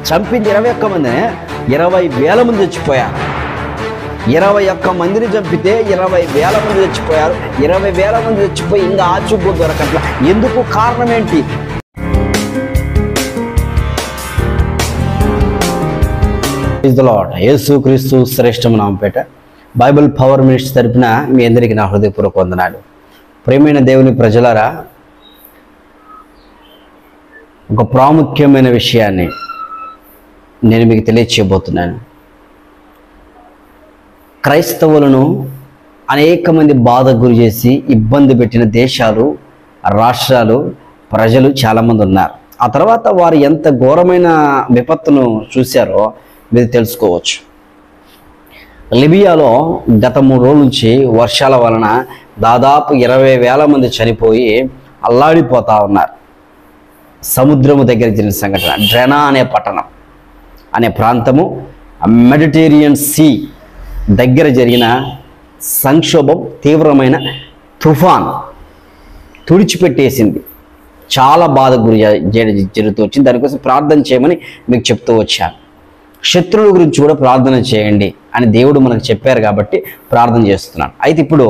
చంపింది ఇరవై ఒక్క మందినే ఇరవై వేల మంది చచ్చిపోయారు ఇరవై ఒక్క మందిని చంపితే ఇరవై వేల మంది చచ్చిపోయారు ఇరవై వేల మంది చచ్చిపోయి ఇంకా ఆచూపు దొరకట్ల ఎందుకు కారణం ఏంటి యేసు క్రీస్తు శ్రేష్టము నామపేట బైబిల్ పవర్ మినిస్టర్ తరపున మీ అందరికీ నా హృదయపూర్వక వందనాలు ప్రేమైన దేవుని ప్రజలారా ఒక ప్రాముఖ్యమైన విషయాన్ని నేను మీకు తెలియచేయబోతున్నాను క్రైస్తవులను అనేక మంది బాధకు గురి చేసి ఇబ్బంది పెట్టిన దేశాలు రాష్ట్రాలు ప్రజలు చాలామంది ఉన్నారు ఆ తర్వాత వారు ఎంత ఘోరమైన విపత్తును చూశారో మీరు తెలుసుకోవచ్చు లిబియాలో గత మూడు రోజుల నుంచి వర్షాల వలన దాదాపు ఇరవై వేల మంది చనిపోయి అల్లాడిపోతా ఉన్నారు సముద్రము దగ్గర జరిగిన సంఘటన డ్రెనా అనే పట్టణం అనే ప్రాంతము మెడిటేరియన్ సీ దగ్గర జరిగిన సంక్షోభం తీవ్రమైన తుఫాన్ తుడిచిపెట్టేసింది చాలా బాధ గురి జ- జరుగుతూ వచ్చింది దానికోసం ప్రార్థన చేయమని మీకు చెప్తూ వచ్చాను శత్రువుల గురించి కూడా ప్రార్థన చేయండి అని దేవుడు మనకు చెప్పారు కాబట్టి ప్రార్థన చేస్తున్నాను అయితే ఇప్పుడు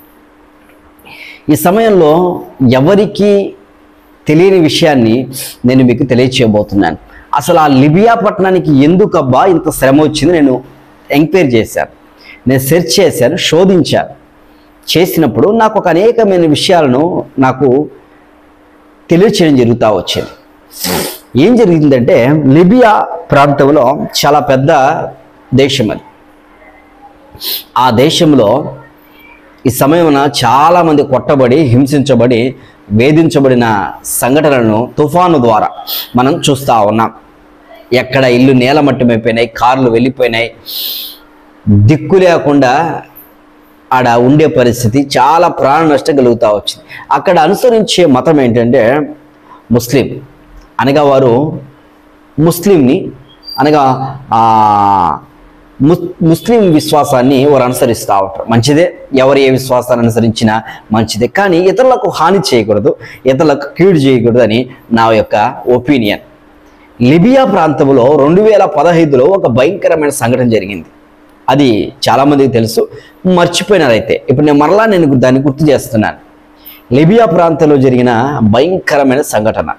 ఈ సమయంలో ఎవరికి తెలియని విషయాన్ని నేను మీకు తెలియచేయబోతున్నాను అసలు ఆ లిబియా పట్టణానికి ఎందుకబ్బా ఇంత శ్రమ వచ్చింది నేను ఎంక్వైరీ చేశాను నేను సెర్చ్ చేశాను శోధించాను చేసినప్పుడు నాకు ఒక అనేకమైన విషయాలను నాకు తెలియచేయడం జరుగుతూ వచ్చింది ఏం జరిగిందంటే లిబియా ప్రాంతంలో చాలా పెద్ద దేశం అది ఆ దేశంలో ఈ సమయమున చాలామంది కొట్టబడి హింసించబడి వేధించబడిన సంఘటనలను తుఫాను ద్వారా మనం చూస్తూ ఉన్నాం ఎక్కడ ఇల్లు నేలమట్టమైపోయినాయి కార్లు వెళ్ళిపోయినాయి దిక్కు లేకుండా ఆడ ఉండే పరిస్థితి చాలా ప్రాణ నష్టం కలుగుతూ వచ్చింది అక్కడ అనుసరించే మతం ఏంటంటే ముస్లిం అనగా వారు ముస్లింని అనగా ఆ, ముస్ ముస్లిం విశ్వాసాన్ని వారు అనుసరిస్తూ ఉంటారు మంచిదే ఎవరు ఏ విశ్వాసాన్ని అనుసరించినా మంచిదే కానీ ఇతరులకు హాని చేయకూడదు ఇతరులకు కీడు చేయకూడదు అని నా యొక్క ఒపీనియన్ లిబియా ప్రాంతంలో రెండు వేల పదహైదులో ఒక భయంకరమైన సంఘటన జరిగింది అది చాలామందికి తెలుసు మర్చిపోయినారైతే ఇప్పుడు నేను మరలా నేను దాన్ని గుర్తు చేస్తున్నాను లిబియా ప్రాంతంలో జరిగిన భయంకరమైన సంఘటన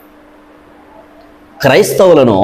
క్రైస్తవులను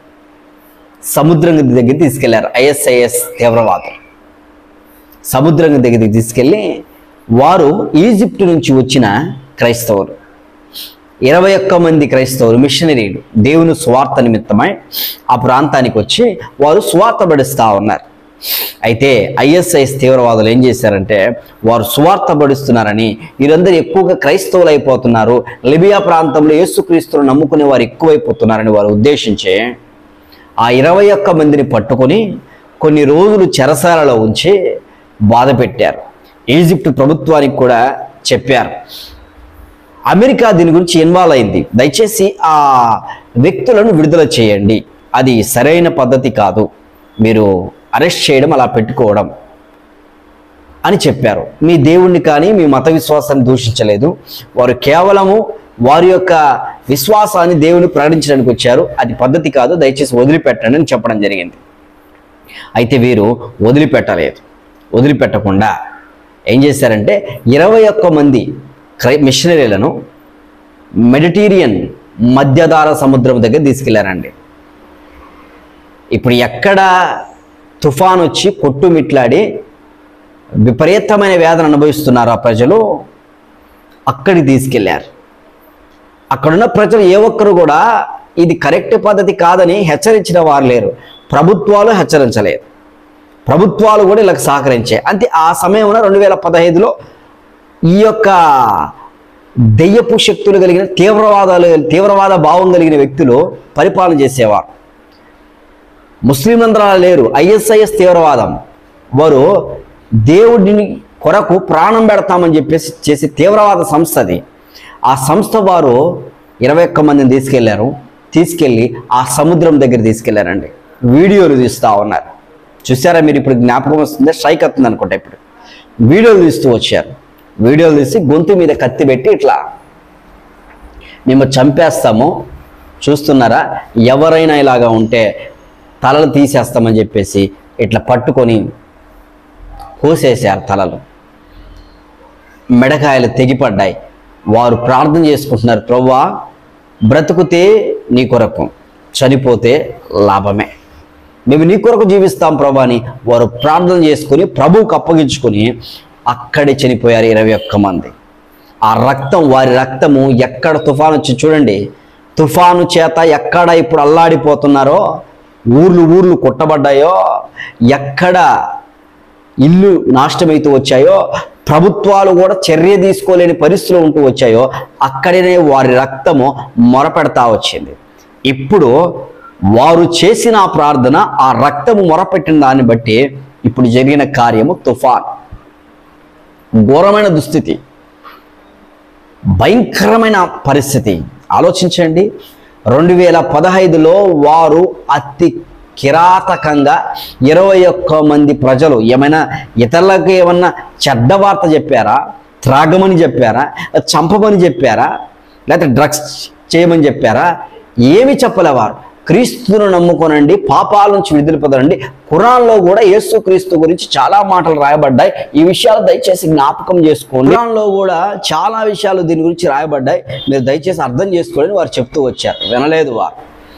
సముద్రం దగ్గర తీసుకెళ్లారు ఐఎస్ఐఎస్ తీవ్రవాదులు సముద్రం దగ్గరికి తీసుకెళ్ళి వారు ఈజిప్ట్ నుంచి వచ్చిన క్రైస్తవులు ఇరవై ఒక్క మంది క్రైస్తవులు మిషనరీలు దేవుని స్వార్థ నిమిత్తమై ఆ ప్రాంతానికి వచ్చి వారు స్వార్థ పడిస్తూ ఉన్నారు అయితే ఐఎస్ఐఎస్ తీవ్రవాదులు ఏం చేశారంటే వారు స్వార్థ పడిస్తున్నారని వీరందరూ ఎక్కువగా క్రైస్తవులు అయిపోతున్నారు లిబియా ప్రాంతంలో యేసుక్రీస్తును నమ్ముకునే వారు ఎక్కువైపోతున్నారని వారు ఉద్దేశించి ఆ ఇరవై ఒక్క మందిని పట్టుకొని కొన్ని రోజులు చెరసాలలో ఉంచి బాధ పెట్టారు ఈజిప్ట్ ప్రభుత్వానికి కూడా చెప్పారు అమెరికా దీని గురించి ఇన్వాల్వ్ అయింది దయచేసి ఆ వ్యక్తులను విడుదల చేయండి అది సరైన పద్ధతి కాదు మీరు అరెస్ట్ చేయడం అలా పెట్టుకోవడం అని చెప్పారు మీ దేవుణ్ణి కానీ మీ మత విశ్వాసాన్ని దూషించలేదు వారు కేవలము వారి యొక్క విశ్వాసాన్ని దేవుని ప్రకటించడానికి వచ్చారు అది పద్ధతి కాదు దయచేసి వదిలిపెట్టండి అని చెప్పడం జరిగింది అయితే వీరు వదిలిపెట్టలేదు వదిలిపెట్టకుండా ఏం చేశారంటే ఇరవై ఒక్క మంది క్రై మిషనరీలను మెడిటేరియన్ మధ్యధార సముద్రం దగ్గర తీసుకెళ్లారండి ఇప్పుడు ఎక్కడ తుఫాన్ వచ్చి కొట్టుమిట్లాడి విపరీతమైన వేదన అనుభవిస్తున్నారు ఆ ప్రజలు అక్కడికి తీసుకెళ్లారు అక్కడున్న ప్రజలు ఏ ఒక్కరు కూడా ఇది కరెక్ట్ పద్ధతి కాదని హెచ్చరించిన వారు లేరు ప్రభుత్వాలు హెచ్చరించలేదు ప్రభుత్వాలు కూడా ఇలా సహకరించాయి అంతే ఆ సమయంలో రెండు వేల పదహైదులో ఈ యొక్క దెయ్యపు శక్తులు కలిగిన తీవ్రవాదాలు తీవ్రవాద భావం కలిగిన వ్యక్తులు పరిపాలన చేసేవారు ముస్లింలందరూ అలా లేరు ఐఎస్ఐఎస్ తీవ్రవాదం వారు దేవుడిని కొరకు ప్రాణం పెడతామని చెప్పేసి చేసే తీవ్రవాద సంస్థ అది ఆ సంస్థ వారు ఇరవై ఒక్క మందిని తీసుకెళ్లారు తీసుకెళ్ళి ఆ సముద్రం దగ్గర తీసుకెళ్లారండి వీడియోలు తీస్తూ ఉన్నారు చూసారా మీరు ఇప్పుడు జ్ఞాపకం వస్తుంది స్ట్రైక్ వస్తుంది అనుకుంటా ఇప్పుడు వీడియోలు తీస్తూ వచ్చారు వీడియోలు తీసి గొంతు మీద కత్తి పెట్టి ఇట్లా మేము చంపేస్తాము చూస్తున్నారా ఎవరైనా ఇలాగా ఉంటే తలలు తీసేస్తామని చెప్పేసి ఇట్లా పట్టుకొని కోసేశారు తలలు మెడకాయలు తెగిపడ్డాయి వారు ప్రార్థన చేసుకుంటున్నారు ప్రవ్వా బ్రతుకుతే నీ కొరకు చనిపోతే లాభమే మేము నీ కొరకు జీవిస్తాం ప్రభా అని వారు ప్రార్థన చేసుకుని ప్రభువుకు అప్పగించుకొని అక్కడే చనిపోయారు ఇరవై ఒక్క మంది ఆ రక్తం వారి రక్తము ఎక్కడ తుఫాను వచ్చి చూడండి తుఫాను చేత ఎక్కడ ఇప్పుడు అల్లాడిపోతున్నారో ఊర్లు ఊర్లు కొట్టబడ్డాయో ఎక్కడ ఇల్లు నాశనమైతూ వచ్చాయో ప్రభుత్వాలు కూడా చర్య తీసుకోలేని పరిస్థితులు ఉంటూ వచ్చాయో అక్కడనే వారి రక్తము మొరపెడతా వచ్చింది ఇప్పుడు వారు చేసిన ఆ ప్రార్థన ఆ రక్తము మొరపెట్టిన దాన్ని బట్టి ఇప్పుడు జరిగిన కార్యము తుఫాన్ ఘోరమైన దుస్థితి భయంకరమైన పరిస్థితి ఆలోచించండి రెండు వేల పదహైదులో వారు అతి కిరాతకంగా ఇరవై ఒక్క మంది ప్రజలు ఏమైనా ఇతరులకు ఏమన్నా చెడ్డ వార్త చెప్పారా త్రాగమని చెప్పారా చంపమని చెప్పారా లేకపోతే డ్రగ్స్ చేయమని చెప్పారా ఏమి చెప్పలేవారు క్రీస్తును నమ్ముకోనండి పాపాల నుంచి విడుదల పొందండి ఖురాన్లో కూడా యేసు క్రీస్తు గురించి చాలా మాటలు రాయబడ్డాయి ఈ విషయాలు దయచేసి జ్ఞాపకం చేసుకోండి ఖురాన్లో కూడా చాలా విషయాలు దీని గురించి రాయబడ్డాయి మీరు దయచేసి అర్థం చేసుకోండి వారు చెప్తూ వచ్చారు వినలేదు వారు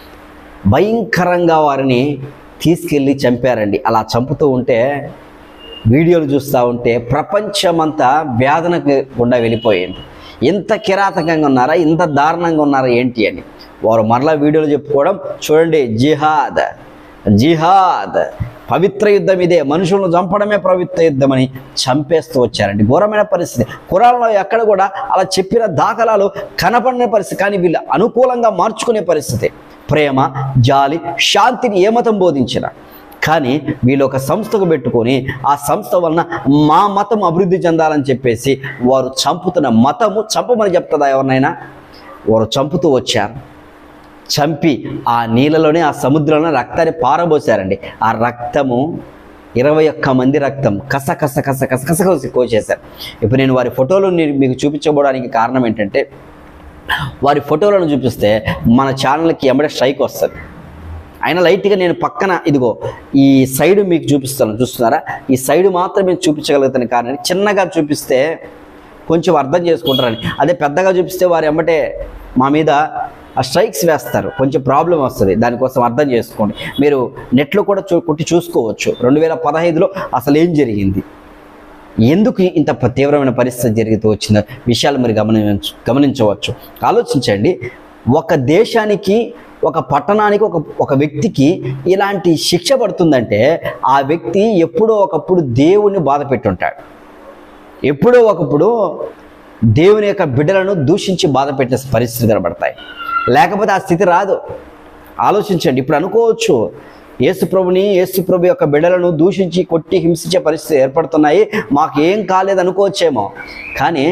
భయంకరంగా వారిని తీసుకెళ్ళి చంపారండి అలా చంపుతూ ఉంటే వీడియోలు చూస్తూ ఉంటే ప్రపంచమంతా వేదనకు గుండా వెళ్ళిపోయింది ఇంత కిరాతకంగా ఉన్నారా ఇంత దారుణంగా ఉన్నారా ఏంటి అని వారు మరలా వీడియోలు చెప్పుకోవడం చూడండి జిహాద్ జిహాద్ పవిత్ర యుద్ధం ఇదే మనుషులను చంపడమే పవిత్ర యుద్ధం అని చంపేస్తూ వచ్చారండి ఘోరమైన పరిస్థితి కురాలలో ఎక్కడ కూడా అలా చెప్పిన దాఖలాలు కనపడిన పరిస్థితి కానీ వీళ్ళు అనుకూలంగా మార్చుకునే పరిస్థితి ప్రేమ జాలి శాంతిని ఏ మతం బోధించిన కానీ వీళ్ళు ఒక సంస్థకు పెట్టుకొని ఆ సంస్థ వలన మా మతం అభివృద్ధి చెందాలని చెప్పేసి వారు చంపుతున్న మతము చంపమని చెప్తుందా ఎవరినైనా వారు చంపుతూ వచ్చారు చంపి ఆ నీళ్ళలోనే ఆ సముద్రంలో రక్తాన్ని పారబోసారండి ఆ రక్తము ఇరవై ఒక్క మంది రక్తం కస కస కస కస కస కస కోసేశారు ఇప్పుడు నేను వారి ఫోటోలు నీ- మీకు చూపించబోవడానికి కారణం ఏంటంటే వారి ఫోటోలను చూపిస్తే మన ఛానల్కి ఎమ్మడే స్ట్రైక్ వస్తుంది అయినా లైట్గా నేను పక్కన ఇదిగో ఈ సైడ్ మీకు చూపిస్తాను చూస్తున్నారా ఈ సైడ్ మాత్రం నేను చూపించగలుగుతాను కానీ చిన్నగా చూపిస్తే కొంచెం అర్థం చేసుకుంటారని అదే పెద్దగా చూపిస్తే వారు ఎమ్మటే మా మీద ఆ స్ట్రైక్స్ వేస్తారు కొంచెం ప్రాబ్లం వస్తుంది దానికోసం అర్థం చేసుకోండి మీరు నెట్లో కూడా చూ కొట్టి చూసుకోవచ్చు రెండు వేల పదహైదులో అసలు ఏం జరిగింది ఎందుకు ఇంత ప- తీవ్రమైన పరిస్థితి జరుగుతూ వచ్చిందో విషయాలు మీరు గమనించ గమనించవచ్చు ఆలోచించండి ఒక దేశానికి ఒక పట్టణానికి ఒక ఒక వ్యక్తికి ఇలాంటి శిక్ష పడుతుందంటే ఆ వ్యక్తి ఎప్పుడో ఒకప్పుడు దేవుణ్ణి బాధ పెట్టుంటాడు ఎప్పుడో ఒకప్పుడు దేవుని యొక్క బిడ్డలను దూషించి బాధ పెట్టే పరిస్థితి కనబడతాయి లేకపోతే ఆ స్థితి రాదు ఆలోచించండి ఇప్పుడు అనుకోవచ్చు యేసు ప్రభుని యేసు ప్రభు యొక్క బిడ్డలను దూషించి కొట్టి హింసించే పరిస్థితి ఏర్పడుతున్నాయి మాకు ఏం కాలేదు అనుకోవచ్చేమో కానీ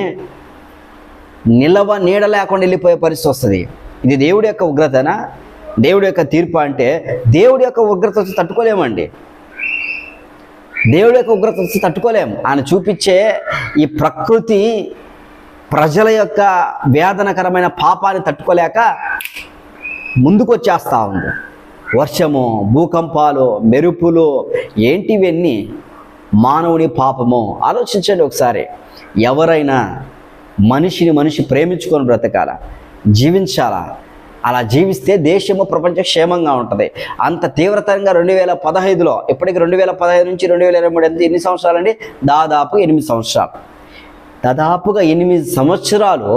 నిలవ నీడ లేకుండా వెళ్ళిపోయే పరిస్థితి వస్తుంది ఇది దేవుడి యొక్క ఉగ్రతనా దేవుడి యొక్క తీర్పు అంటే దేవుడి యొక్క ఉగ్రత వచ్చి తట్టుకోలేమండి దేవుడి యొక్క ఉగ్రత వచ్చి తట్టుకోలేం ఆయన చూపించే ఈ ప్రకృతి ప్రజల యొక్క వేదనకరమైన పాపాన్ని తట్టుకోలేక ముందుకు వచ్చేస్తా ఉంది వర్షము భూకంపాలు మెరుపులు ఏంటివన్నీ మానవుని పాపము ఆలోచించండి ఒకసారి ఎవరైనా మనిషిని మనిషి ప్రేమించుకొని బ్రతకాల జీవించాలా అలా జీవిస్తే దేశము ప్రపంచ క్షేమంగా ఉంటుంది అంత తీవ్రతరంగా రెండు వేల పదహైదులో ఇప్పటికి రెండు వేల పదహైదు నుంచి రెండు వేల ఇరవై మూడు ఎంత ఎన్ని సంవత్సరాలండి దాదాపు ఎనిమిది సంవత్సరాలు దాదాపుగా ఎనిమిది సంవత్సరాలు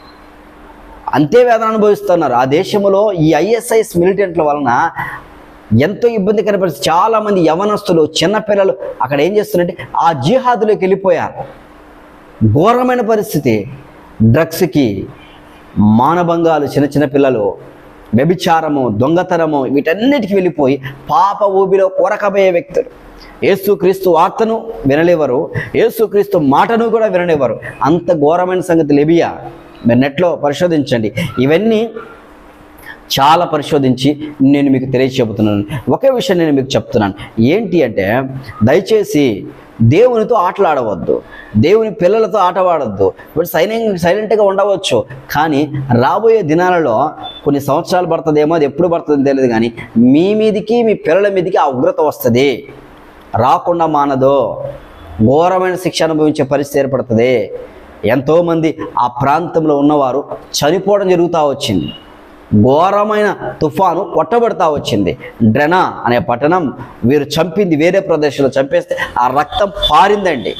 అంతే వేదన అనుభవిస్తున్నారు ఆ దేశంలో ఈ ఐఎస్ఐఎస్ మిలిటెంట్ల వలన ఎంతో ఇబ్బంది కనపరిచి చాలా మంది యవనస్తులు చిన్నపిల్లలు అక్కడ ఏం చేస్తున్నారంటే ఆ జిహాదులోకి వెళ్ళిపోయారు ఘోరమైన పరిస్థితి డ్రగ్స్కి మానభంగాలు చిన్న చిన్న పిల్లలు వ్యభిచారము దొంగతనము వీటన్నిటికి వెళ్ళిపోయి పాప ఊబిలో కొరకబోయే వ్యక్తులు యేసుక్రీస్తు వార్తను వినలేవరు యేసుక్రీస్తు మాటను కూడా వినలేవరు అంత ఘోరమైన సంగతి లెబియా మీరు నెట్లో పరిశోధించండి ఇవన్నీ చాలా పరిశోధించి నేను మీకు తెలియచెబుతున్నాను ఒకే విషయం నేను మీకు చెప్తున్నాను ఏంటి అంటే దయచేసి దేవునితో ఆటలాడవద్దు దేవుని పిల్లలతో ఆటవాడద్దు ఇప్పుడు సైలెంట్ సైలెంట్గా ఉండవచ్చు కానీ రాబోయే దినాలలో కొన్ని సంవత్సరాలు పడుతుందేమో అది ఎప్పుడు పడుతుందో తెలియదు కానీ మీ మీదికి మీ పిల్లల మీదికి ఆ ఉగ్రత వస్తుంది రాకుండా మానదో ఘోరమైన శిక్ష అనుభవించే పరిస్థితి ఏర్పడుతుంది ఎంతోమంది ఆ ప్రాంతంలో ఉన్నవారు చనిపోవడం జరుగుతూ వచ్చింది ఘోరమైన తుఫాను కొట్టబడతా వచ్చింది డ్రెనా అనే పట్టణం వీరు చంపింది వేరే ప్రదేశంలో చంపేస్తే ఆ రక్తం పారిందండి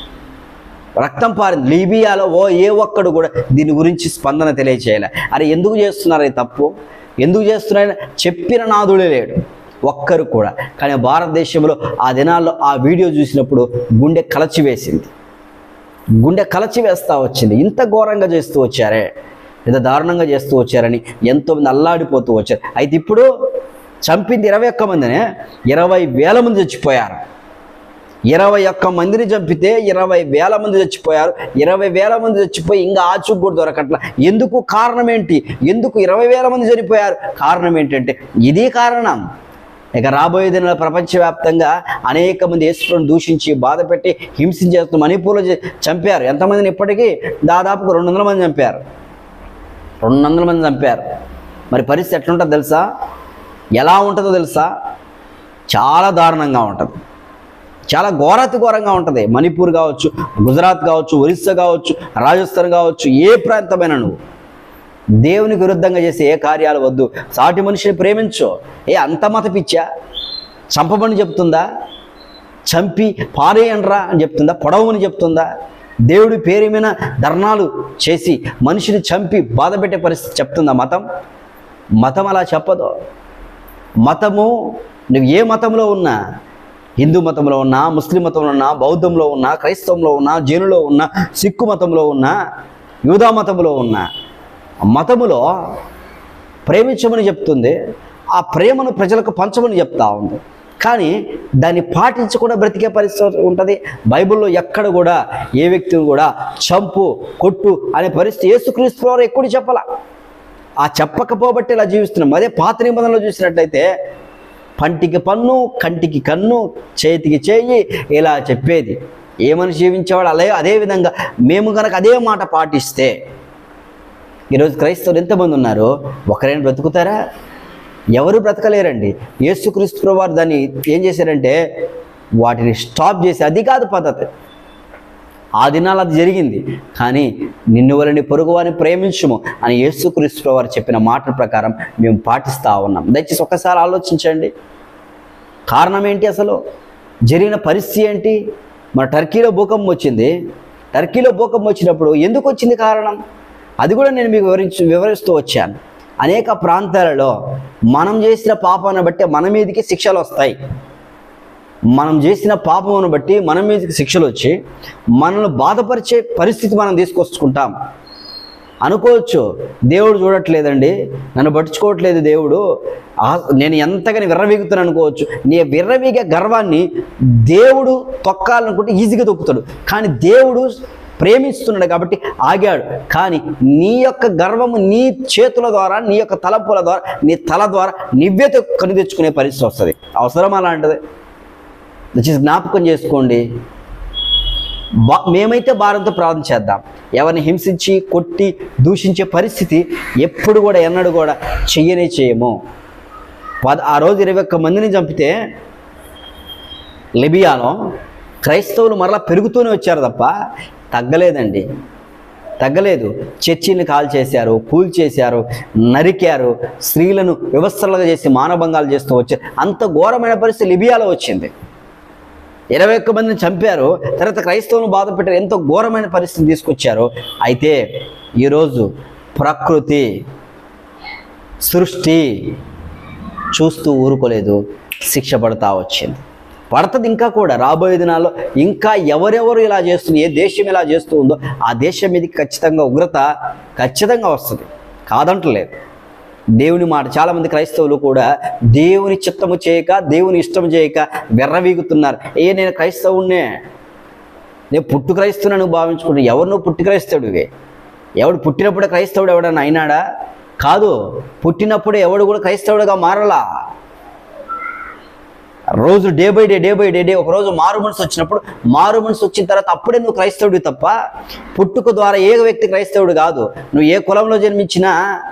రక్తం పారింది లీబియాలో ఓ ఏ ఒక్కడు కూడా దీని గురించి స్పందన తెలియచేయలే అరే ఎందుకు చేస్తున్నారు ఈ తప్పు ఎందుకు చేస్తున్నారని చెప్పిన నాదుడే లేడు ఒక్కరు కూడా కానీ భారతదేశంలో ఆ దినాల్లో ఆ వీడియో చూసినప్పుడు గుండె కలచివేసింది గుండె కలచి వేస్తూ వచ్చింది ఇంత ఘోరంగా చేస్తూ వచ్చారే ఇంత దారుణంగా చేస్తూ వచ్చారని ఎంతోమంది అల్లాడిపోతూ వచ్చారు అయితే ఇప్పుడు చంపింది ఇరవై ఒక్క మందినే ఇరవై వేల మంది చచ్చిపోయారు ఇరవై ఒక్క మందిని చంపితే ఇరవై వేల మంది చచ్చిపోయారు ఇరవై వేల మంది చచ్చిపోయి ఇంకా ఆచూకు కూడా దొరకట్ల ఎందుకు కారణం ఏంటి ఎందుకు ఇరవై వేల మంది చనిపోయారు కారణం ఏంటంటే ఇది కారణం ఇక రాబోయే దినాల ప్రపంచవ్యాప్తంగా అనేక మంది యేసులను దూషించి బాధ పెట్టి హింసించేస్తూ మణిపూర్లో చే- చంపారు ఎంతమందిని ఇప్పటికీ దాదాపు రెండు వందల మంది చంపారు రెండు వందల మంది చంపారు మరి పరిస్థితి ఎట్లుంటుందో తెలుసా ఎలా ఉంటుందో తెలుసా చాలా దారుణంగా ఉంటుంది చాలా ఘోరాతి ఘోరంగా ఉంటుంది మణిపూర్ కావచ్చు గుజరాత్ కావచ్చు ఒరిస్సా కావచ్చు రాజస్థాన్ కావచ్చు ఏ ప్రాంతమైనా నువ్వు దేవునికి విరుద్ధంగా చేసే ఏ కార్యాలు వద్దు సాటి మనిషిని ప్రేమించు ఏ అంత మత పిచ్చా చంపమని చెప్తుందా చంపి పారేయండ్రా అని చెప్తుందా పొడవని చెప్తుందా దేవుడి పేరు మీద ధర్నాలు చేసి మనిషిని చంపి బాధ పెట్టే పరిస్థితి చెప్తుందా మతం మతం అలా చెప్పదు మతము నువ్వు ఏ మతంలో ఉన్నా హిందూ మతంలో ఉన్నా ముస్లిం మతంలో ఉన్నా బౌద్ధంలో ఉన్నా క్రైస్తవంలో ఉన్నా జైనులో ఉన్నా సిక్కు మతంలో ఉన్నా యూదా మతంలో ఉన్నా మతములో ప్రేమించమని చెప్తుంది ఆ ప్రేమను ప్రజలకు పంచమని చెప్తా ఉంది కానీ దాన్ని పాటించకుండా బ్రతికే పరిస్థితి ఉంటుంది బైబిల్లో ఎక్కడ కూడా ఏ వ్యక్తిని కూడా చంపు కొట్టు అనే పరిస్థితి యేసుక్రీస్తు వారు ఎప్పుడు చెప్పాల ఆ చెప్పకపోబట్టి ఇలా జీవిస్తున్నాం అదే పాత నిబంధనలో చూసినట్లయితే పంటికి పన్ను కంటికి కన్ను చేతికి చేయి ఇలా చెప్పేది ఏ మనిషి జీవించేవాడు అలా అదే విధంగా మేము కనుక అదే మాట పాటిస్తే ఈరోజు క్రైస్తవులు ఎంతమంది ఉన్నారు ఒకరైనా బ్రతుకుతారా ఎవరు బ్రతకలేరండి యేసుక్రీస్తు వారు దాన్ని ఏం చేశారంటే వాటిని స్టాప్ చేసి అది కాదు పద్ధతి ఆ దినాలు అది జరిగింది కానీ నిన్ను వలని పొరుగువారిని ప్రేమించుము అని యేసుక్రీస్తు వారు చెప్పిన మాట ప్రకారం మేము పాటిస్తూ ఉన్నాం దయచేసి ఒక్కసారి ఆలోచించండి కారణం ఏంటి అసలు జరిగిన పరిస్థితి ఏంటి మన టర్కీలో భూకంపం వచ్చింది టర్కీలో భూకంపం వచ్చినప్పుడు ఎందుకు వచ్చింది కారణం అది కూడా నేను మీకు వివరించి వివరిస్తూ వచ్చాను అనేక ప్రాంతాలలో మనం చేసిన పాపాన్ని బట్టి మన మీదకి శిక్షలు వస్తాయి మనం చేసిన పాపమును బట్టి మన మీదకి శిక్షలు వచ్చి మనల్ని బాధపరిచే పరిస్థితి మనం తీసుకొచ్చుకుంటాం అనుకోవచ్చు దేవుడు చూడట్లేదండి నన్ను పట్టించుకోవట్లేదు దేవుడు ఆ- నేను ఎంతగాని విర్రవీగుతాను అనుకోవచ్చు నీ విర్రవీగే గర్వాన్ని దేవుడు తొక్కాలనుకుంటే ఈజీగా తొక్కుతాడు కానీ దేవుడు ప్రేమిస్తున్నాడు కాబట్టి ఆగాడు కానీ నీ యొక్క గర్వము నీ చేతుల ద్వారా నీ యొక్క తలంపుల ద్వారా నీ తల ద్వారా నువ్వే కొని తెచ్చుకునే పరిస్థితి వస్తుంది అవసరం అలాంటిది దయచేసి జ్ఞాపకం చేసుకోండి బా మేమైతే భారంతో ప్రార్థన చేద్దాం ఎవరిని హింసించి కొట్టి దూషించే పరిస్థితి ఎప్పుడు కూడా ఎన్నడూ కూడా చెయ్యనే చేయము పద ఆ రోజు ఇరవై ఒక్క మందిని చంపితే లిబియాలో క్రైస్తవులు మరలా పెరుగుతూనే వచ్చారు తప్ప తగ్గలేదండి తగ్గలేదు చర్చిని కాల్ చేశారు కూల్ చేశారు నరికారు స్త్రీలను వ్యవస్థలుగా చేసి మానభంగాలు చేస్తూ వచ్చారు అంత ఘోరమైన పరిస్థితి లిబియాలో వచ్చింది ఇరవై ఒక్క మందిని చంపారు తర్వాత క్రైస్తవులను బాధ పెట్టారు ఎంతో ఘోరమైన పరిస్థితిని తీసుకొచ్చారు అయితే ఈరోజు ప్రకృతి సృష్టి చూస్తూ ఊరుకోలేదు శిక్ష పడతా వచ్చింది పడుతుంది ఇంకా కూడా రాబోయే దినాల్లో ఇంకా ఎవరెవరు ఇలా చేస్తుంది ఏ దేశం ఇలా చేస్తూ ఉందో ఆ దేశం మీదకి ఖచ్చితంగా ఉగ్రత ఖచ్చితంగా వస్తుంది కాదంటలేదు దేవుని మాట చాలామంది క్రైస్తవులు కూడా దేవుని చిత్తము చేయక దేవుని ఇష్టం చేయక వెర్రవీగుతున్నారు ఏ నేను క్రైస్తవుణ్ణే నేను పుట్టు క్రైస్తవునని భావించుకుంటున్నా ఎవరు నువ్వు పుట్టి క్రైస్తవుడివి ఎవడు పుట్టినప్పుడే క్రైస్తవుడు ఎవడన్నా అయినాడా కాదు పుట్టినప్పుడే ఎవడు కూడా క్రైస్తవుడిగా మారలా రోజు day by day day by day day ఒక రోజు మారు మనసు వచ్చినప్పుడు మారు మనసు వచ్చిన తర్వాత అప్పుడే నువ్వు క్రైస్తవుడి తప్ప పుట్టుక ద్వారా ఏ వ్యక్తి క్రైస్తవుడు కాదు నువ్వు ఏ కులంలో జన్మించినా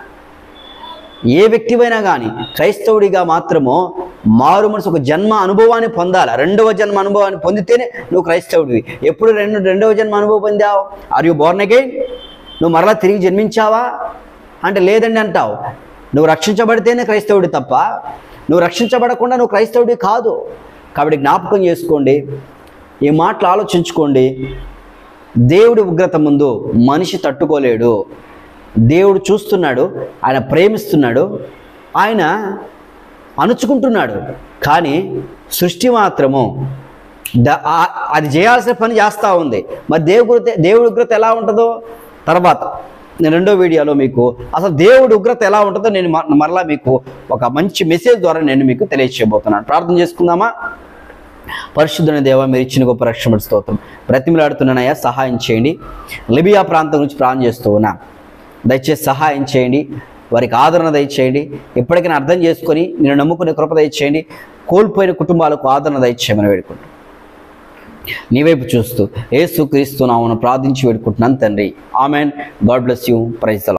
ఏ వ్యక్తివైనా కానీ క్రైస్తవుడిగా మాత్రము మారు మనసు ఒక జన్మ అనుభవాన్ని పొందాలి రెండవ జన్మ అనుభవాన్ని పొందితేనే నువ్వు క్రైస్తవుడివి ఎప్పుడు రెండు రెండవ జన్మ అనుభవం పొందావు ఆర్ యు బోర్న్ అగైన్ నువ్వు మరలా తిరిగి జన్మించావా అంటే లేదండి అంటావు నువ్వు రక్షించబడితేనే క్రైస్తవుడి తప్ప నువ్వు రక్షించబడకుండా నువ్వు క్రైస్తవుడి కాదు కాబట్టి జ్ఞాపకం చేసుకోండి ఈ మాటలు ఆలోచించుకోండి దేవుడి ఉగ్రత ముందు మనిషి తట్టుకోలేడు దేవుడు చూస్తున్నాడు ఆయన ప్రేమిస్తున్నాడు ఆయన అణుచుకుంటున్నాడు కానీ సృష్టి మాత్రము ద- ఆ- అది చేయాల్సిన పని చేస్తూ ఉంది మరి దేవుడి దేవుడి ఉగ్రత ఎలా ఉంటుందో తర్వాత నేను రెండో వీడియోలో మీకు అసలు దేవుడి ఉగ్రత ఎలా ఉంటుందో నేను మ- మరలా మీకు ఒక మంచి మెసేజ్ ద్వారా నేను మీకు తెలియచేయబోతున్నాను ప్రార్థన చేసుకుందామా పరిశుద్ధుని దేవ మీరు ఇచ్చిన గొప్ప రక్షణ స్తోత్రం బ్రతిమలాడుతున్నానయ్యా సహాయం చేయండి లిబియా ప్రాంతం గురించి ప్రార్థన చేస్తూ ఉన్నా దయచేసి సహాయం చేయండి వారికి ఆదరణ దయచేయండి ఎప్పటికైనా అర్థం చేసుకొని నేను నమ్ముకునే కృప దయచేయండి కోల్పోయిన కుటుంబాలకు ఆదరణ దయచేయమని వేడుకుంటాను నీ వైపు చూస్తూ ఏసు క్రీస్తు నామను ప్రార్థించి వేడుకుంటున్నాను తండ్రి amen God bless you praise